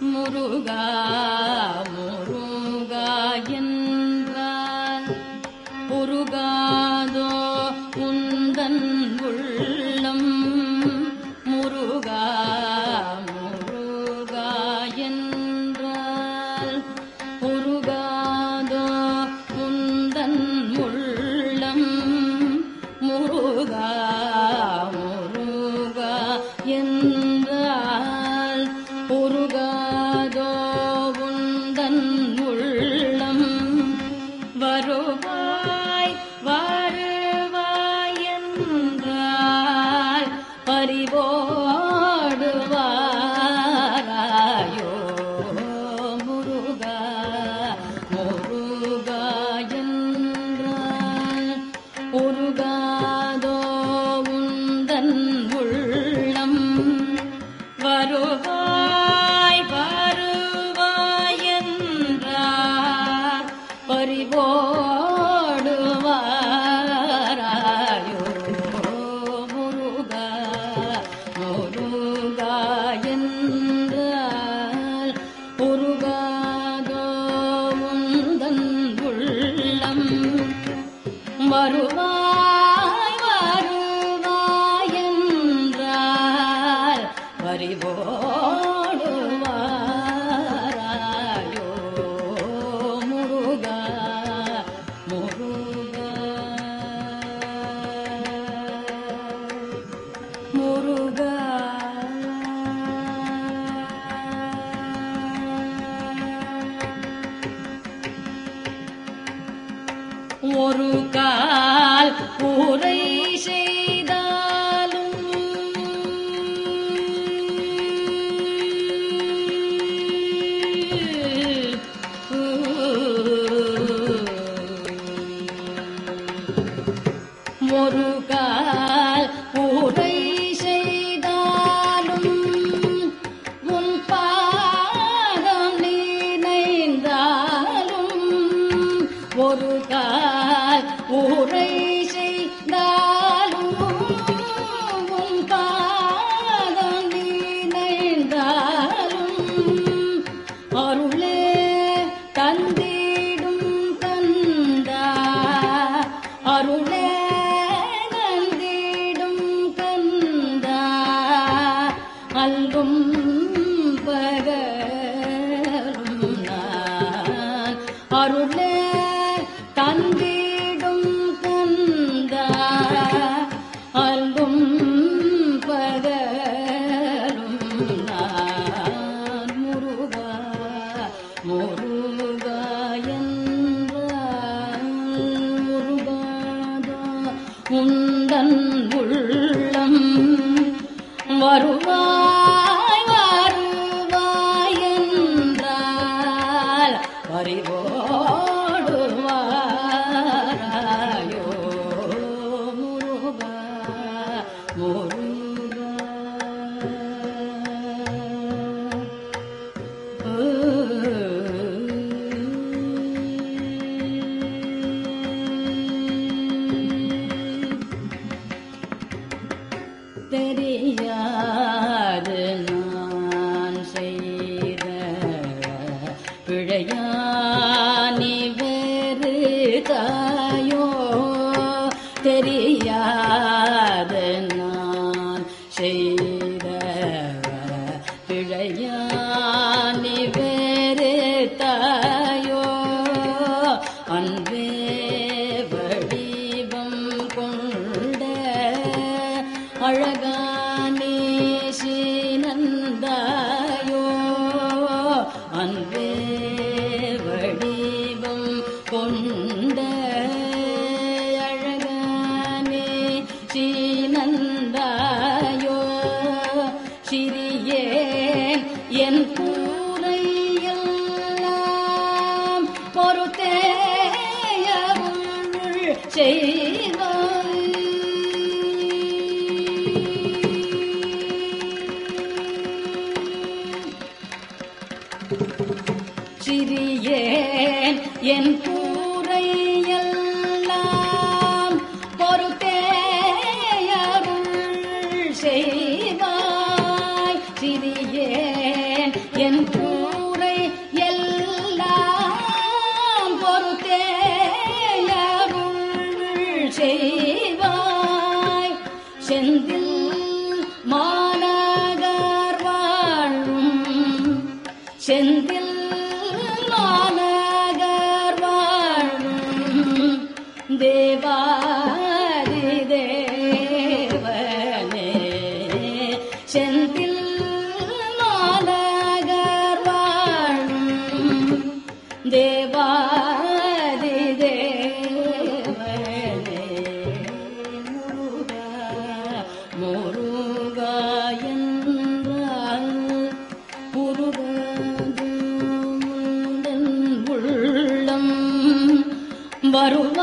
முருகா முருகா என்றால் உருகாதோ உந்தன் உள்ளம் முருகா முருகா என்றால் உருகாதோ உந்தன் உள்ளம் முருகா முருகா என்றால் உருகாதோ உந்தன் உள்ளம் வருவாய் வருவாய் என்றால் பறிவோடுவாராயோ முருகா முருகா என்றால் உருகாதோ உந்தன் உள்ளம் வருவாய் வருவாய் என்றார் பறிவோடுவாராயோ முருகா முருகா என்றால் உருகாதோ உந்தன் உள்ளம் வருவாய் வருவாய் என்றால் பறிவோடுவாராயோ முருகா முருகா முருகா ஒரு கால் பூரை செய்தாலும் ஒரு கால் பூரை செய்தாலும் உன் பாதம் நினைந்தாலும் ஒரு கால் ஊரை செய்தாலும் உன் பாதம் நினைந்தாலும் அருளே தந்திடும் கந்தா அருளே தந்திடும் கந்தா அல்லும் பகலும் நான் அருளே தந்திடும் கந்தா அல்லும் பகலும் நான் முருகா முருகா என்றால் முருகாதா உந்தன் உள்ளம் வருவாய் வருவாய் என்றால் பறிவோடுவாராயோ முருகா முருகா தெரியாது நான் செய்த பிழையானி வேறு தாயோ தெரியாது நான் செய்த பிழையானி வேறு தாயோ அன்பே வடிவம் கொண்ட அழகானே சீனந்தாயோ அன்பே வடிவம் கொண்ட அழகானே சீனந்தாயோ சிறியேன் என் கூரையெல்லாம் பொறுத்தேயருள் செய்தாய் சிறியேன் என் கூரையெல்லாம் பொறுத்தேயருள் செய்வாய் சிறியேன் என் கூ செந்தில் மாநகர் வாழும் தேவாதி தேவனே செந்தில் மாநகர் வாழும் தேவாதி தேவனே முருகா முருகா என்றால் உருவது முந்தன் உள்ளம் வருவாய்